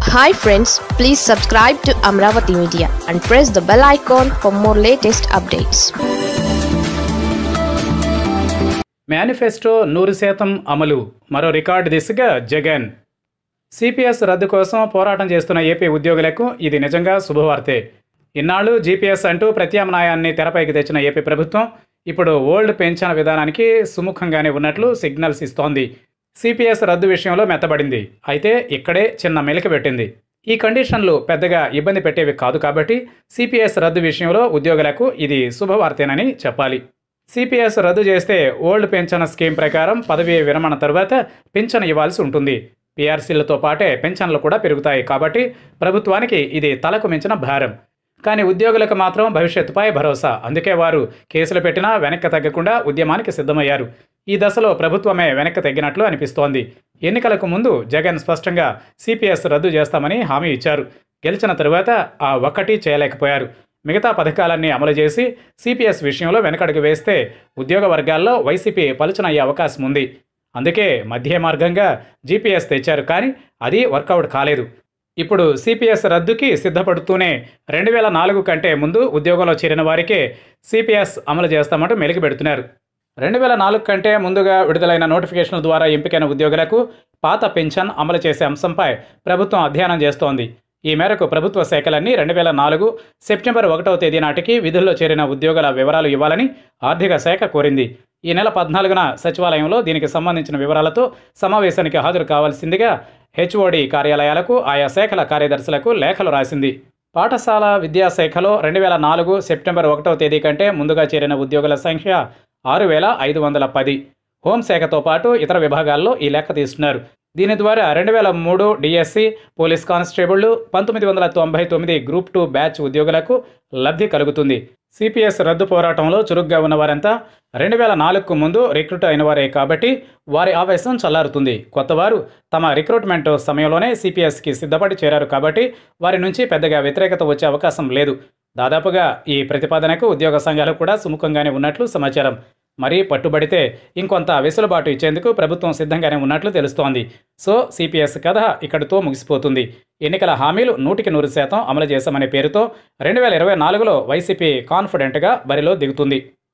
hi friends please subscribe to Amaravati media and press the bell icon for more latest updates manifesto నూరు శాతం అమలు మరో record దిశగా Jagan CPS రద్దు కోసం పోరాటం చేస్తున్న ఏపీ ఉద్యోగులకు ఇది నిజంగా శుభవార్తే ఇన్నాళ్ళు జీపీఎస్ అంటూ ప్రత్యామ్నాయాన్ని తెరపైకి తెచ్చిన ఏపీ ప్రభుత్వం ఇప్పుడు ఓల్డ్ పెన్షన్ విధానానికి సుముఖంగానే ఉన్నట్లు సిగ్నల్స్ ఇస్తోంది సిపిఎస్ రద్దు విషయంలో మెత్తబడింది అయితే ఇక్కడే చిన్న మెలిక పెట్టింది ఈ కండిషన్లు పెద్దగా ఇబ్బంది పెట్టేవి కాదు కాబట్టి సిపిఎస్ రద్దు విషయంలో ఉద్యోగులకు ఇది శుభవార్తేనని చెప్పాలి సిపిఎస్ రద్దు చేస్తే ఓల్డ్ పెన్షన్ స్కీమ్ ప్రకారం పదవీ విరమణ తర్వాత పెన్షన్ ఇవ్వాల్సి ఉంటుంది పీఆర్సీలతో పాటే పెన్షన్లు కూడా పెరుగుతాయి కాబట్టి ప్రభుత్వానికి ఇది తలకు మించిన భారం కానీ ఉద్యోగులకు మాత్రం భవిష్యత్తుపై భరోసా అందుకే వారు కేసులు పెట్టినా వెనక్కి తగ్గకుండా ఉద్యమానికి సిద్ధమయ్యారు ఈ దశలో ప్రభుత్వమే వెనక్కి తగ్గినట్లు అనిపిస్తోంది ఎన్నికలకు ముందు జగన్ స్పష్టంగా సిపిఎస్ రద్దు చేస్తామని హామీ ఇచ్చారు గెలిచిన తరువాత ఆ ఒక్కటి చేయలేకపోయారు మిగతా పథకాలన్నీ అమలు చేసి సిపిఎస్ విషయంలో వెనకడుగు వేస్తే ఉద్యోగ వర్గాల్లో వైసీపీ పలుచనయ్యే అవకాశం ఉంది అందుకే మధ్య మార్గంగా జీపీఎస్ తెచ్చారు కానీ అది వర్కౌట్ కాలేదు ఇప్పుడు సిపిఎస్ రద్దుకి సిద్ధపడుతూనే రెండు వేల నాలుగు కంటే ముందు ఉద్యోగంలో చేరిన వారికే సిపిఎస్ అమలు చేస్తామంటూ మెలికి పెడుతున్నారు రెండు వేల నాలుగు కంటే ముందుగా విడుదలైన నోటిఫికేషన్ల ద్వారా ఎంపికైన ఉద్యోగులకు పాత పెన్షన్ అమలు చేసే అంశంపై ప్రభుత్వం అధ్యయనం చేస్తోంది ఈ మేరకు ప్రభుత్వ శాఖలన్నీ రెండు వేల నాలుగు సెప్టెంబర్ ఒకటవ తేదీ నాటికి విధుల్లో చేరిన ఉద్యోగుల వివరాలు ఇవ్వాలని ఆర్థిక శాఖ కోరింది ఈ నెల పద్నాలుగున సచివాలయంలో దీనికి సంబంధించిన వివరాలతో సమావేశానికి హాజరు కావాల్సిందిగా హెచ్ఓడి కార్యాలయాలకు ఆయా శాఖల కార్యదర్శులకు లేఖలు రాసింది పాఠశాల విద్యాశాఖలో రెండు వేల నాలుగు సెప్టెంబర్ ఒకటవ తేదీ కంటే ముందుగా చేరిన ఉద్యోగుల సంఖ్య ఆరు వేల ఐదు వందల పది హోంశాఖతో పాటు ఇతర విభాగాల్లో ఈ లెక్క తీస్తున్నారు దీని ద్వారా రెండు వేల మూడు డిఎస్సి పోలీస్ కానిస్టేబుళ్లు పంతొమ్మిది వందల తొంభై తొమ్మిది గ్రూప్ టూ బ్యాచ్ ఉద్యోగులకు లబ్ధి కలుగుతుంది సిపిఎస్ రద్దు పోరాటంలో చురుగ్గా ఉన్నవారంతా రెండు వేల నాలుగుకు ముందు రిక్రూట్ అయిన వారే కాబట్టి వారి ఆవేశం చల్లారుతుంది కొత్తవారు తమ రిక్రూట్మెంట్ సమయంలోనే సిపిఎస్కి సిద్ధపడి చేరారు కాబట్టి వారి నుంచి పెద్దగా వ్యతిరేకత వచ్చే అవకాశం లేదు దాదాపుగా ఈ ప్రతిపాదనకు ఉద్యోగ సంఘాలు కూడా సుముఖంగానే ఉన్నట్లు సమాచారం మరీ పట్టుబడితే ఇంకొంత వెసులుబాటు ఇచ్చేందుకు ప్రభుత్వం సిద్ధంగానే ఉన్నట్లు తెలుస్తోంది సో సిపిఎస్ కథ ఇక్కడితో ముగిసిపోతుంది ఎన్నికల హామీలు నూటికి నూరు శాతం అమలు చేశామనే పేరుతో రెండు వేల ఇరవై నాలుగులో వైసీపీ కాన్ఫిడెంట్గా బరిలో దిగుతుంది